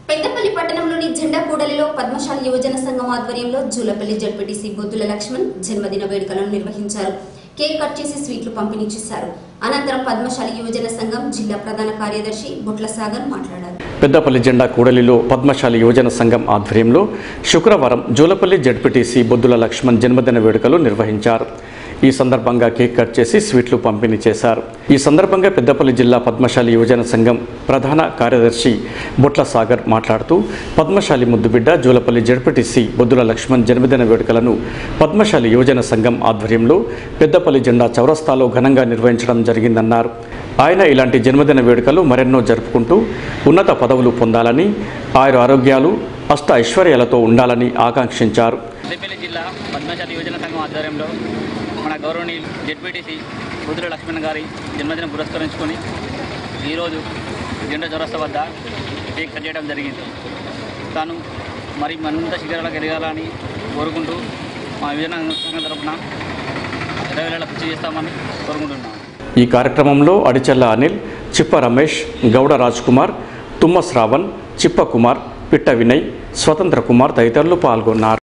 పెద్దపల్లి పట్టణంలోని జెండా కూడలిలో పద్మశాలి యువజన సంఘం ఆధ్వర్యంలో జూలపల్లి జడ్పీటీసీ బొద్దుల లక్ష్మణ్ జన్మదిన వేడుకలను నిర్వహించారు కేక్ కట్ చేసి స్వీట్లు పంపిణీ చేశారు అనంతరం పద్మశాలి యువజన సంఘం జిల్లా ప్రధాన కార్యదర్శి బొట్ల సాగర్ మాట్లాడారు పెద్దపల్లి జెండా కూడలిలో పద్మశాలి యువజన సంఘం ఆధ్వర్యంలో శుక్రవారం జూలపల్లి జడ్పీటీసీ బొద్దుల లక్ష్మణ్ జన్మదిన వేడుకలు నిర్వహించారు ఈ సందర్భంగా కేక్ కట్ చేసి స్వీట్లు పంపిణీ చేశారు ఈ సందర్భంగా పెద్దపల్లి జిల్లా పద్మశాలి యువజన సంఘం ప్రధాన కార్యదర్శి బొట్ల సాగర్ మాట్లాడుతూ పద్మశాలి ముద్దుబిడ్డ జూలపల్లి జడ్పీటీసీ బొద్దుల లక్ష్మణ్ జన్మదిన వేడుకలను పద్మశాలి యువజన సంఘం ఆధ్వర్యంలో పెద్దపల్లి జెండా చౌరస్తాలో ఘనంగా నిర్వహించడం జరిగిందన్నారు ఆయన ఇలాంటి జన్మదిన వేడుకలు మరెన్నో జరుపుకుంటూ ఉన్నత పదవులు పొందాలని ఆయుర ఆరోగ్యాలు అష్ట ఐశ్వర్యాలతో ఉండాలని ఆకాంక్షించారు పెద్దపల్లి జిల్లా పద్మశాలి యువజన సంఘం ఆధ్వర్యంలో మన గౌరవనీయులు జెడ్పీటీసీ బుద్ధుల లక్ష్మణ్ గారి జన్మదినం పురస్కరించుకొని ఈరోజు జెండా చౌరస్తా వద్ద కేక్ కట్ చేయడం జరిగింది తాను మరి మరింత శిఖరాలకు ఎదగాలని కోరుకుంటూ మా యువజన సంఘం తరఫున ఇరవై వేల కృషి చేస్తామని కోరుకుంటున్నాను ఈ కార్యక్రమంలో అడిచెల్ల అనిల్ చిప్ప రమేష్ గౌడ రాజ్ కుమార్ తుమ్మ శ్రావణ్ చిప్ప కుమార్ పిట్ట వినయ్ స్వతంత్ర కుమార్ తదితరులు పాల్గొన్నారు